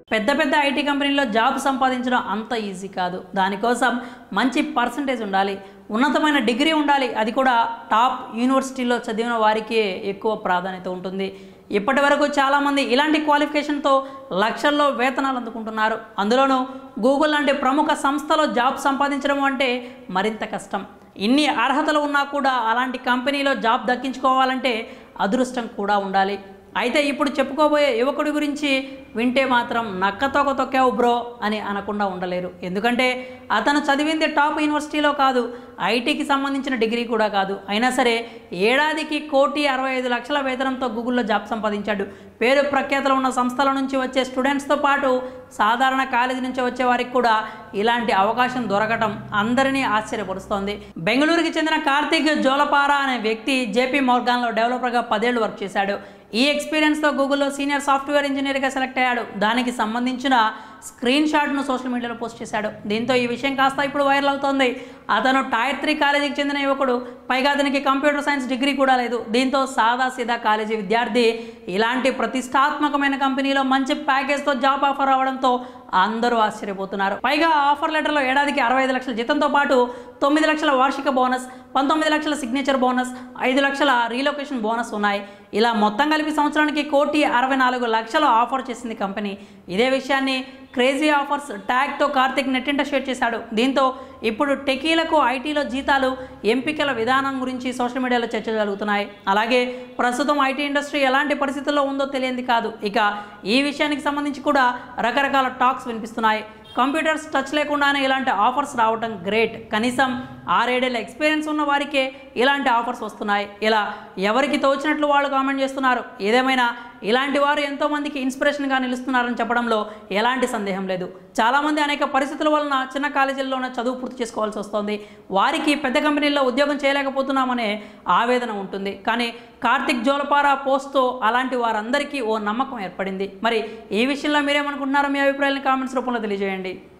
పెద్ద పెద్ద ఐటీ కంపెనీల్లో జాబ్ సంపాదించడం అంత ఈజీ కాదు దానికోసం మంచి పర్సంటేజ్ ఉండాలి ఉన్నతమైన డిగ్రీ ఉండాలి అది కూడా టాప్ యూనివర్సిటీలో చదివిన వారికి ఎక్కువ ప్రాధాన్యత ఉంటుంది ఇప్పటి వరకు చాలామంది ఇలాంటి క్వాలిఫికేషన్తో లక్షల్లో వేతనాలు అందుకుంటున్నారు అందులోనూ గూగుల్ లాంటి ప్రముఖ సంస్థలో జాబ్ సంపాదించడం అంటే మరింత కష్టం ఇన్ని అర్హతలు ఉన్నా కూడా అలాంటి కంపెనీలో జాబ్ దక్కించుకోవాలంటే అదృష్టం కూడా ఉండాలి అయితే ఇప్పుడు చెప్పుకోబోయే యువకుడి గురించి వింటే మాత్రం నక్కతోక తొక్కావు బ్రో అని అనకుండా ఉండలేరు ఎందుకంటే అతను చదివింది టాప్ యూనివర్సిటీలో కాదు ఐటీకి సంబంధించిన డిగ్రీ కూడా కాదు అయినా సరే ఏడాదికి కోటి అరవై ఐదు లక్షల వేతనంతో గూగుల్లో జాబ్ సంపాదించాడు పేరు ప్రఖ్యాతలు ఉన్న సంస్థల నుంచి వచ్చే స్టూడెంట్స్తో పాటు సాధారణ కాలేజీ నుంచి వచ్చే వారికి కూడా ఇలాంటి అవకాశం దొరకటం అందరినీ ఆశ్చర్యపరుస్తోంది బెంగళూరుకి చెందిన కార్తీక్ జోలపారా అనే వ్యక్తి జేపీ మోర్గాన్లో డెవలపర్గా పదేళ్లు వర్క్ చేశాడు ఈ ఎక్స్పీరియన్స్తో గూగుల్లో సీనియర్ సాఫ్ట్వేర్ ఇంజనీర్గా సెలెక్ట్ అయ్యాడు దానికి సంబంధించిన స్క్రీన్ షాట్ను సోషల్ మీడియాలో పోస్ట్ చేశాడు దీంతో ఈ విషయం కాస్త ఇప్పుడు వైరల్ అవుతోంది అతను టైర్ త్రీ కాలేజీకి చెందిన యువకుడు పైగా అతనికి కంప్యూటర్ సైన్స్ డిగ్రీ కూడా లేదు దీంతో సాదా సీదా కాలేజీ విద్యార్థి ఇలాంటి ప్రతిష్టాత్మకమైన కంపెనీలో మంచి ప్యాకేజ్తో జాబ్ ఆఫర్ అవ్వడంతో అందరూ ఆశ్చర్యపోతున్నారు పైగా ఆఫర్ లెటర్లో ఏడాదికి అరవై ఐదు లక్షల జీతంతో పాటు తొమ్మిది లక్షల వార్షిక బోనస్ పంతొమ్మిది లక్షల సిగ్నేచర్ బోనస్ ఐదు లక్షల రీలొకేషన్ బోనస్ ఉన్నాయి ఇలా మొత్తం కలిపి సంవత్సరానికి కోటి అరవై నాలుగు లక్షలు ఆఫర్ చేసింది కంపెనీ ఇదే విషయాన్ని క్రేజీ ఆఫర్స్ ట్యాగ్తో కార్తిక్ నెట్టింట షేర్ చేశాడు దీంతో ఇప్పుడు టెకీలకు ఐటీలో జీతాలు ఎంపికల విధానం గురించి సోషల్ మీడియాలో చర్చలు జరుగుతున్నాయి అలాగే ప్రస్తుతం ఐటీ ఇండస్ట్రీ ఎలాంటి పరిస్థితుల్లో ఉందో తెలియంది కాదు ఇక ఈ విషయానికి సంబంధించి కూడా రకరకాల టాక్స్ వినిపిస్తున్నాయి కంప్యూటర్స్ టచ్ లేకుండానే ఇలాంటి ఆఫర్స్ రావడం గ్రేట్ కనీసం ఆరేడేళ్ళ ఎక్స్పీరియన్స్ ఉన్న వారికే ఇలాంటి ఆఫర్స్ వస్తున్నాయి ఇలా ఎవరికి తోచినట్లు వాళ్ళు కామెంట్ చేస్తున్నారు ఏదేమైనా ఇలాంటి వారు ఎంతోమందికి ఇన్స్పిరేషన్గా నిలుస్తున్నారని చెప్పడంలో ఎలాంటి సందేహం లేదు చాలామంది అనేక పరిస్థితుల వలన చిన్న కాలేజీల్లోనే చదువు పూర్తి చేసుకోవాల్సి వస్తుంది వారికి పెద్ద కంపెనీల్లో ఉద్యోగం చేయలేకపోతున్నామనే ఆవేదన ఉంటుంది కానీ కార్తిక్ జోలపారా పోస్ట్తో అలాంటి వారందరికీ ఓ నమ్మకం ఏర్పడింది మరి ఈ విషయంలో మీరేమనుకుంటున్నారో మీ అభిప్రాయాలను కామెంట్స్ రూపంలో తెలియజేయండి